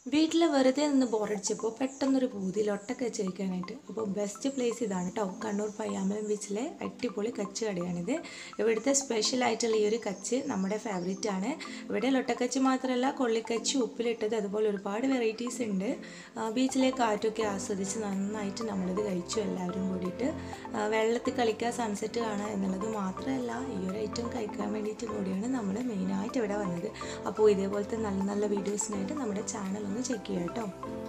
വീട്ടിൽ വെറുതെ നിന്ന് ബോറടിച്ചപ്പോൾ പെട്ടെന്നൊരു പൂതി ലൊട്ടൊക്കെ വെച്ച് കഴിക്കാനായിട്ട് അപ്പോൾ ബെസ്റ്റ് പ്ലേസ് ഇതാണ് കേട്ടോ കണ്ണൂർ പയ്യാമ്പലം ബീച്ചിലെ അടിപൊളി കച്ച് കടയാണിത് ഇവിടുത്തെ സ്പെഷ്യൽ ആയിട്ടുള്ള ഈ ഒരു കച്ച് നമ്മുടെ ഫേവറേറ്റ് ആണ് ഇവിടെ ലൊട്ടക്കച്ച് മാത്രമല്ല കൊള്ളിക്കച്ച് ഉപ്പിലിട്ടത് അതുപോലെ ഒരുപാട് വെറൈറ്റീസ് ഉണ്ട് ആ, ബീച്ചിലെ കാറ്റൊക്കെ ആസ്വദിച്ച് നന്നായിട്ട് നമ്മളിത് കഴിച്ചു എല്ലാവരും കൂടിയിട്ട് ആ, വെള്ളത്തിൽ കളിക്കുക സൺസെറ്റ് കാണുക എന്നുള്ളത് മാത്രമല്ല ഈ ഒരു ഐറ്റം കഴിക്കാൻ വേണ്ടിയിട്ട് കൂടിയാണ് നമ്മൾ മെയിനായിട്ട് ഇവിടെ വന്നത് അപ്പോൾ ഇതേപോലത്തെ നല്ല നല്ല വീഡിയോസിനായിട്ട് നമ്മുടെ ചാനൽ ഒന്ന് ചെക്ക് ചെയ്യാം കേട്ടോ